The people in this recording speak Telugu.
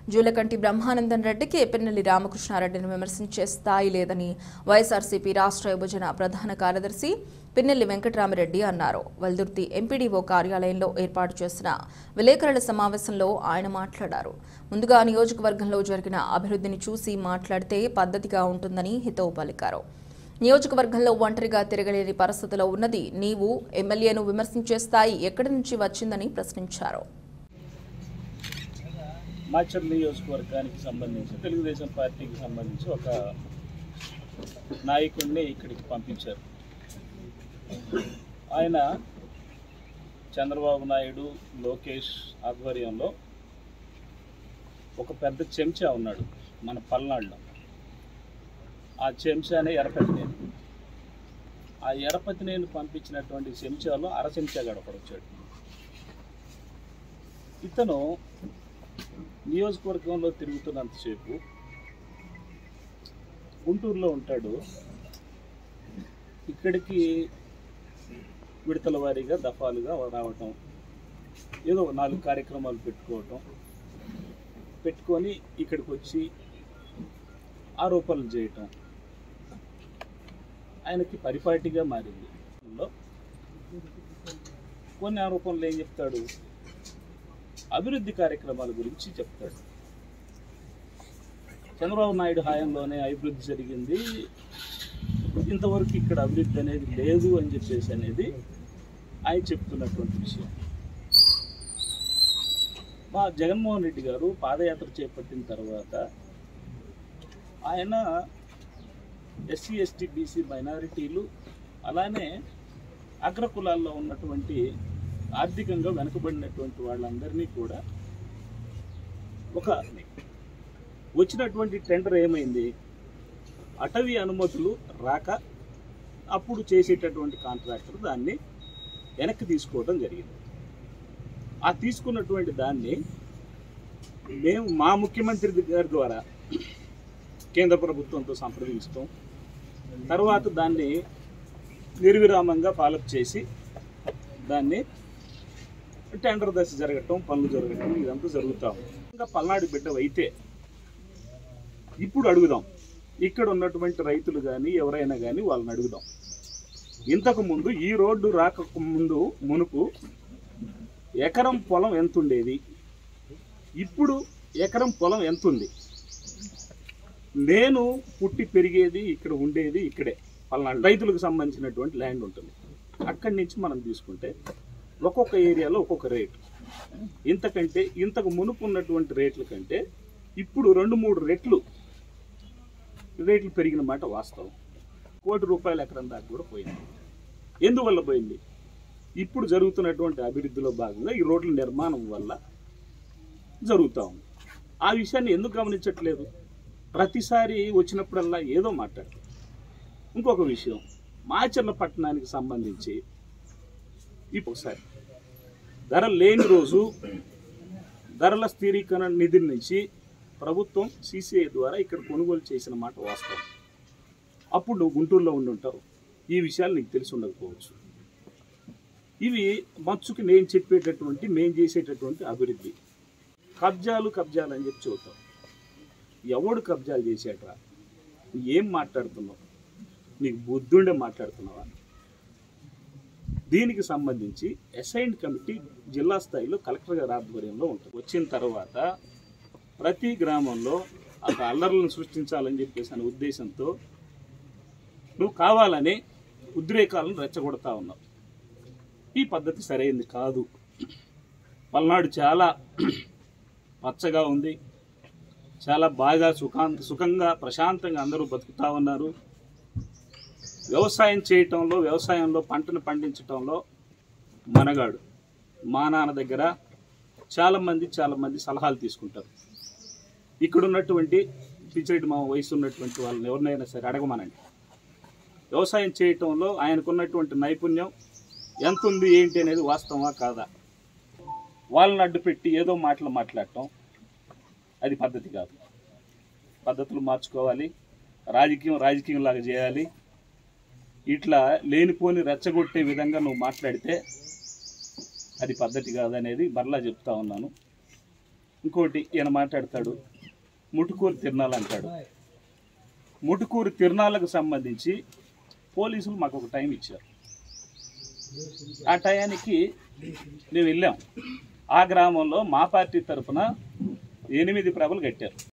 జూలకంటి బ్రహ్మానందన్ రెడ్డికి పిన్నెల్లి రామకృష్ణారెడ్డిని విమర్శించే స్థాయి లేదని వైఎస్ఆర్సీపీ రాష్ట్ర విభజన ప్రధాన కార్యదర్శి పిన్నెల్లి వెంకటరామిరెడ్డి అన్నారు వల్దుర్తి ఎంపీడీఓ కార్యాలయంలో ఏర్పాటు చేసిన విలేకరుల సమావేశంలో ఆయన మాట్లాడారు ముందుగా నియోజకవర్గంలో జరిగిన అభివృద్ధిని చూసి మాట్లాడితే పద్ధతిగా ఉంటుందని హితవు పలికారు నియోజకవర్గంలో ఒంటరిగా తిరగలేని పరిస్థితిలో ఉన్నది నీవు ఎమ్మెల్యేను విమర్శించే స్థాయి ఎక్కడి నుంచి వచ్చిందని ప్రశ్నించారు మాచర్ నియోజకవర్గానికి సంబంధించి తెలుగుదేశం పార్టీకి సంబంధించి ఒక నాయకుడిని ఇక్కడికి పంపించారు ఆయన చంద్రబాబు నాయుడు లోకేష్ ఆధ్వర్యంలో ఒక పెద్ద చెంచా ఉన్నాడు మన పల్నాడులో ఆ చెంచానే ఎరపతినేని ఆ ఎరపతినేని పంపించినటువంటి చెంచాలో అర చెంచాగాడు ఒకడు వచ్చాడు ఇతను నియోజకవర్గంలో తిరుగుతున్నంతసేపు గుంటూరులో ఉంటాడు ఇక్కడికి విడతల వారీగా దఫాలుగా రావటం ఏదో ఒక నాలుగు కార్యక్రమాలు పెట్టుకోవటం పెట్టుకొని ఇక్కడికి వచ్చి ఆరోపణలు చేయటం ఆయనకి పరిపాటిగా మారింది లో కొన్ని ఆరోపణలు ఏం చెప్తాడు అభివృద్ధి కార్యక్రమాల గురించి చెప్తాడు చంద్రబాబు నాయుడు హయాంలోనే అభివృద్ధి జరిగింది ఇంతవరకు ఇక్కడ అభివృద్ధి అనేది లేదు అని చెప్పేసి అనేది ఆయన చెప్తున్నటువంటి విషయం మా జగన్మోహన్ రెడ్డి గారు పాదయాత్ర చేపట్టిన తర్వాత ఆయన ఎస్సీ ఎస్టీ బీసీ మైనారిటీలు అలానే అగ్రకులాల్లో ఉన్నటువంటి ఆర్థికంగా వెనుకబడినటువంటి వాళ్ళందరినీ కూడా ఒక వచ్చినటువంటి టెండర్ ఏమైంది అటవీ అనుమతులు రాక అప్పుడు చేసేటటువంటి కాంట్రాక్టర్ దాన్ని వెనక్కి తీసుకోవడం జరిగింది ఆ తీసుకున్నటువంటి దాన్ని మేము మా ముఖ్యమంత్రి గారి ద్వారా కేంద్ర ప్రభుత్వంతో సంప్రదించడం తర్వాత దాన్ని నిర్విరామంగా పాలప్ చేసి దాన్ని టెండర్ దశ జరగటం పనులు జరగటం ఇదంతా జరుగుతా ఉంది ఇంకా పల్నాడు బిడ్డ అయితే ఇప్పుడు అడుగుదాం ఇక్కడ ఉన్నటువంటి రైతులు కానీ ఎవరైనా కానీ వాళ్ళని అడుగుదాం ఇంతకు ముందు ఈ రోడ్డు రాక ముందు మునుపు ఎకరం పొలం ఎంత ఉండేది ఇప్పుడు ఎకరం పొలం ఎంత ఉంది నేను పుట్టి పెరిగేది ఇక్కడ ఉండేది ఇక్కడే పల్నాడు రైతులకు సంబంధించినటువంటి ల్యాండ్ ఉంటుంది అక్కడి నుంచి మనం తీసుకుంటే ఒక్కొక్క ఏరియాలో ఒక్కొక్క రేటు ఇంతకంటే ఇంతకు మునుపు ఉన్నటువంటి రేట్ల కంటే ఇప్పుడు రెండు మూడు రెట్లు రేట్లు పెరిగిన మాట వాస్తవం కోటి రూపాయల ఎకరం దాకా కూడా పోయింది ఎందువల్ల పోయింది ఇప్పుడు జరుగుతున్నటువంటి అభివృద్ధిలో భాగంగా ఈ రోడ్ల నిర్మాణం వల్ల జరుగుతూ ఉంది ఆ విషయాన్ని ఎందుకు గమనించట్లేదు ప్రతిసారి వచ్చినప్పుడల్లా ఏదో మాట్లాడతారు ఇంకొక విషయం మాచర్ల పట్టణానికి సంబంధించి ఒకసారి ధర లేని రోజు ధరల స్థిరీకరణ నిధి నుంచి ప్రభుత్వం సిసిఐ ద్వారా ఇక్కడ కొనుగోలు చేసిన మాట వాస్తవం అప్పుడు నువ్వు గుంటూరులో ఉండి ఉంటావు ఈ విషయాలు నీకు తెలిసి ఉండకపోవచ్చు ఇవి మచ్చుకి నేను చెప్పేటటువంటి నేను చేసేటటువంటి అభివృద్ధి కబ్జాలు కబ్జాలు అని చెప్పి చెబుతావు ఎవడు కబ్జాలు చేసేట్రా నువ్వు ఏం మాట్లాడుతున్నావు నీకు బుద్ధుండే మాట్లాడుతున్నావా దీనికి సంబంధించి అసైన్డ్ కమిటీ జిల్లా స్థాయిలో కలెక్టర్ గారి ఆధ్వర్యంలో ఉంటుంది వచ్చిన తర్వాత ప్రతి గ్రామంలో ఒక అల్లర్లను సృష్టించాలని చెప్పేసి అనే ఉద్దేశంతో నువ్వు కావాలని ఉద్రేకాలను రెచ్చగొడతా ఉన్నావు ఈ పద్ధతి సరైనది కాదు పల్నాడు చాలా పచ్చగా ఉంది చాలా బాగా సుఖాంత సుఖంగా ప్రశాంతంగా అందరూ బతుకుతా ఉన్నారు వ్యవసాయం చేయటంలో వ్యవసాయంలో పంటను పండించటంలో మనగాడు మా నాన్న దగ్గర చాలామంది చాలామంది సలహాలు తీసుకుంటారు ఇక్కడ ఉన్నటువంటి పిచ్చిరెడ్డి మా వయసు ఉన్నటువంటి వాళ్ళని ఎవరినైనా సరే అడగమనండి వ్యవసాయం చేయటంలో ఆయనకున్నటువంటి నైపుణ్యం ఎంత ఉంది ఏంటి అనేది వాస్తవమా కాదా వాళ్ళని అడ్డుపెట్టి ఏదో మాటలు మాట్లాడటం అది పద్ధతి కాదు పద్ధతులు మార్చుకోవాలి రాజకీయం రాజకీయం లాగా చేయాలి ఇట్లా లేనిపోని రెచ్చగొట్టే విధంగా నువ్వు మాట్లాడితే అది పద్ధతి కాదనేది మరలా చెప్తా ఉన్నాను ఇంకోటి ఈయన మాట్లాడతాడు ముటుకూరు తిరణాలు అంటాడు ముటుకూరు తిరణాలకు సంబంధించి పోలీసులు మాకు ఒక టైం ఇచ్చారు ఆ టయానికి మేము వెళ్ళాం ఆ గ్రామంలో మా పార్టీ తరఫున ఎనిమిది ప్రభలు కట్టారు